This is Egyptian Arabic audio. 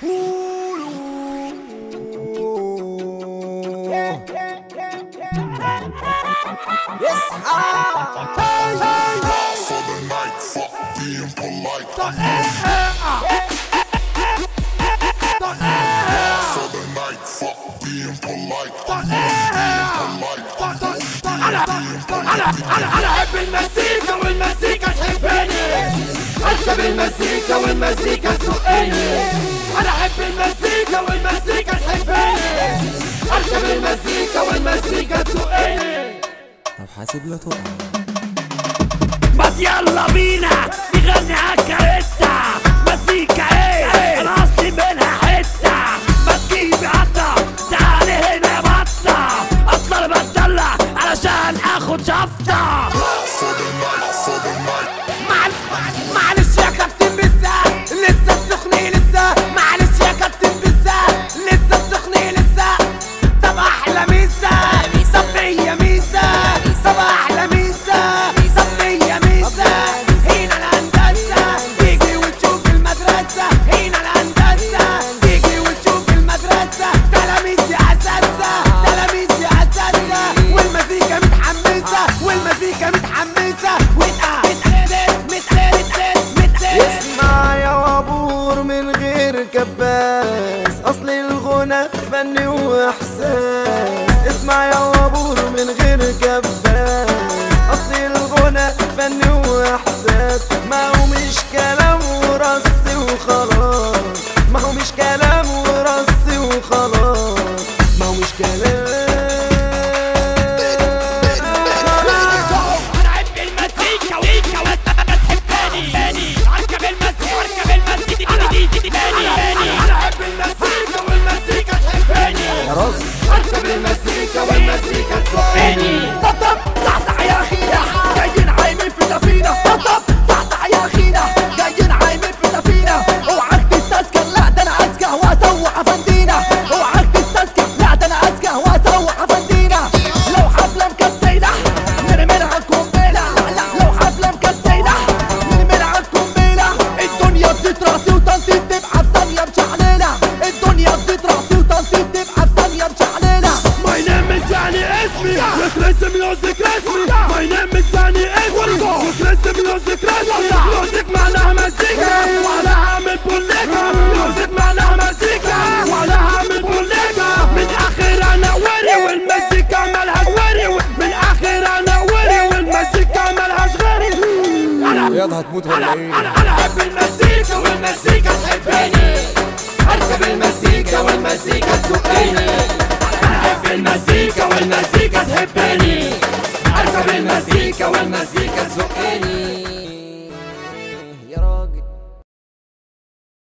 for the night, fuck being polite. For the night, fuck being polite. انا انا انا احب المزيكا والمزيكا تحبني اركب المزيكا والمزيكا تسوقني انا احب المزيكا والمزيكا تحبني اركب المزيكا والمزيكا تسوقني طب حاسب لا تقع بس يلا بينا نغني عالكاريتا مزيكا ايه انا اصلي منها حتة ما تجيبي عطا تعالي هنا يا بطة اصلا انا بتدلع علشان اخد شفطة For the night, for the night. معل- معلش يا كابتن بالذات لسه بتخني لسه معلش يا كابتن بالذات لسه بتخني لسه طب احلى ميزه طب هي ميزه طب احلى ميزه طب هي ميزه هنا الهندسه تيجي وتشوف المدرسه هنا الهندسه تيجي وتشوف المدرسه تلاميذ يا اساتذه تلاميذ يا اساتذه والمزيكا متحمسه والمزيكا متحمسه اسمع يا وابور من غير كباس اصل الغنى فن واحساس اسمع يا وابور من غير كباس اصل الغنى فن واحساس ما هو مش كلام ورص وخلاص ما هو مش كلام ورص وخلاص ما هو مش كلام انا احب المزيكا ويكا وتحبني اركب المزيكا واركب المزيكا انا دي دي تاني انا احب المزيكا والمزيكا تحبني يا راجل اركب المزيكا والمزيكا تسوقني طب صحصح يا اخينا جايين عايمين في سفينه طب صحصح يا اخينا جايين عايمين في سفينه اوعك تستسكر لا ده انا اذكى واسوح افندينا اوعك تستسكر لا ده انا اذكى واسوح افندينا لو حفله مكسينا نرميلها القنبله لو حفله مكسينا نرميلها القنبله الدنيا بزيت راسي وتنطيط تبقى في ثانيه مشعلله الدنيا بزيت راسي وتنطيط تبقى في ثانيه مشعلله My name is يعني اسمي وكريس ميوزك رسمي My name is يعني اسمي وكريس ميوزك رسمي ميوزك معناها مزيكا وعلى هعمل بوليكا ميوزك معناها مزيكا وعلى هعمل بوليكا من اخر انا وري والمزيكا مالهاش وري من اخر انا وري والمزيكا مالهاش غيري انا ياض هتموت ولا ايه انا انا احب المزيكا والمزيكا تحبني اركب المزيكا والمزيكا تسوقني انا احب المزيكا والمزيكا تحبني اركب المزيكا والمزيكا